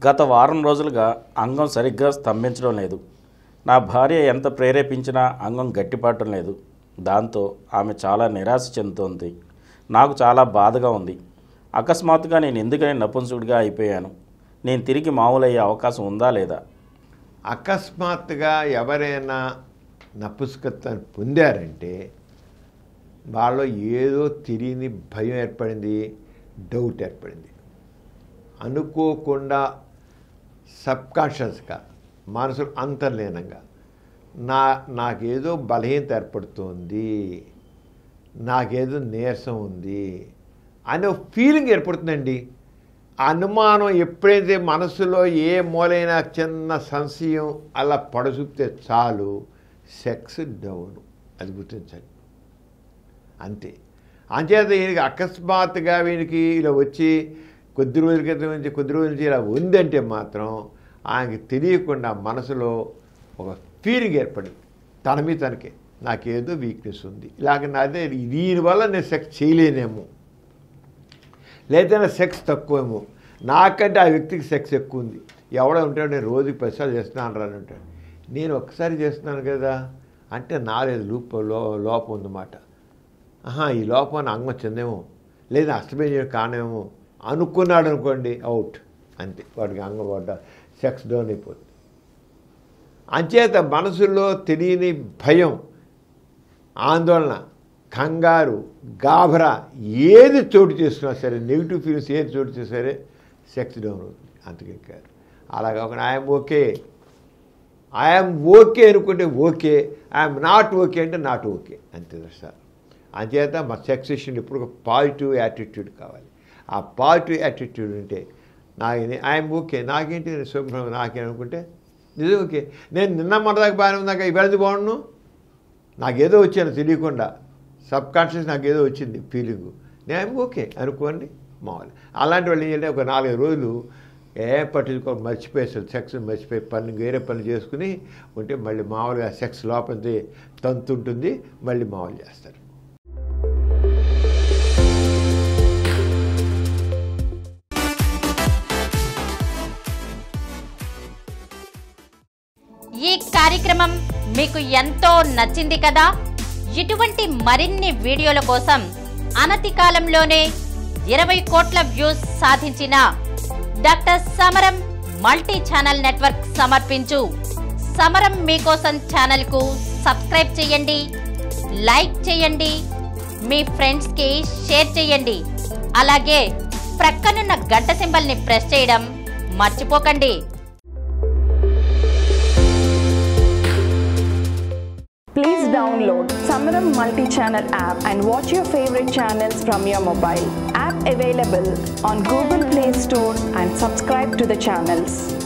గత వారం రోజులుగా అంగం సరిగ్గా స్తంభించడం లేదు నా భార్య ఎంత ప్రేరేపించినా అంగం గట్టిపడటం లేదు దాంతో ఆమె చాలా నిరాశ చెందుతోంది నాకు చాలా బాధగా ఉంది అకస్మాత్తుగా నేను ఎందుకని నపుంసుడిగా అయిపోయాను నేను తిరిగి మామూలయ్యే అవకాశం ఉందా లేదా అకస్మాత్తుగా ఎవరైనా నపుస్కత్వాన్ని పొందారంటే వాళ్ళలో ఏదో తెలియని భయం ఏర్పడింది డౌట్ ఏర్పడింది అనుకోకుండా సబ్కాన్షియస్గా మనసు అంతర్లీనంగా నా నాకేదో బలహీనత ఏర్పడుతోంది నాకేదో నీరసం ఉంది అనే ఫీలింగ్ ఏర్పడుతుందండి ఆ అనుమానం ఎప్పుడైతే మనసులో ఏ మూలైనా చిన్న సంశయం అలా పడచూపితే చాలు సెక్స్ డౌన్ అది గుర్తించండి అంతే అంచేత ఈయనకి అకస్మాత్తుగా వీనికి ఇలా వచ్చి కొద్ది రోజుల క్రితం నుంచి కొద్ది రోజుల నుంచి ఇలా ఉందంటే మాత్రం ఆయనకి తెలియకుండా మనసులో ఒక ఫీలింగ్ ఏర్పడింది తన మీద తనకే నాకేదో వీక్నెస్ ఉంది ఇలాగ అదే దీనివల్ల నేను సెక్స్ చేయలేనేమో లేదా నా సెక్స్ తక్కువేమో నాకంటే ఆ వ్యక్తికి సెక్స్ ఎక్కువ ఉంది ఎవడో ఉంటాడు నేను రోజుకి పదిసార్లు చేస్తున్నాను రా అని ఉంటాడు నేను ఒక్కసారి చేస్తున్నాను కదా అంటే నాలేదు లూప్ లో లోపం ఉందన్నమాట ఆహా ఈ లోపాన్ని అంగం చెందేమో లేదా అష్టమేయం కానేమో అనుకున్నాడు అనుకోండి అవుట్ అంతే వాడికి అంగం పడ్డ సెక్స్ డౌన్ అయిపోతుంది అంచేత మనసులో తెలియని భయం ఆందోళన కంగారు గాభరా ఏది చోటు చేసుకున్నా సరే నెగిటివ్ ఫీలింగ్స్ ఏది చోటు చేసినా సరే సెక్స్ డౌన్ అవుతుంది అంతకే కాదు అలా కాకుండా ఐఎమ్ ఓకే ఐఎమ్ ఓకే అనుకుంటే ఓకే ఐఎమ్ నాట్ ఓకే అంటే నాట్ ఓకే అంతే సార్ అంచేత మా సెక్స్ విషయం ఇప్పుడు ఒక పాజిటివ్ యాటిట్యూడ్ కావాలి ఆ పాజిటివ్ యాటిట్యూడ్ ఉంటే నాకు ఐఎమ్ ఓకే నాకేంటి నేను శుభ్రం నాకేమనుకుంటే నిజం ఓకే నేను నిన్న మొన్నదాకా బాగానే ఉందాక ఇవాళది బాగుండు నాకేదో వచ్చాను తెలియకుండా సబ్ కాన్షియస్ నాకు ఏదో వచ్చింది ఫీలింగు నేను ఓకే అనుకోండి మామూలు అలాంటి వాళ్ళు ఏం చేయాలి ఒక నాలుగైదు రోజులు ఏ పట్టించుకో మర్చిపోయేస్తారు సెక్స్ మర్చిపోయి పని వేరే పనులు చేసుకుని ఉంటే మళ్ళీ మామూలుగా సెక్స్ లోపలిది తంతు ఉంటుంది మళ్ళీ మామూలు చేస్తారు ఈ కార్యక్రమం మీకు ఎంతో నచ్చింది కదా ఇటువంటి మరిన్ని వీడియోల కోసం అనతి కాలంలోనే ఇరవై కోట్ల వ్యూస్ సాధించిన డాక్టర్ సమరం మల్టీ ఛానల్ నెట్వర్క్ సమర్పించు సమరం మీకోసం ఛానల్కు సబ్స్క్రైబ్ చేయండి లైక్ చేయండి మీ ఫ్రెండ్స్కి షేర్ చేయండి అలాగే ప్రక్కనున్న గంట సింబల్ని ప్రెస్ చేయడం మర్చిపోకండి Please download Samaram multi-channel app and watch your favorite channels from your mobile. App available on Google Play Store and subscribe to the channels.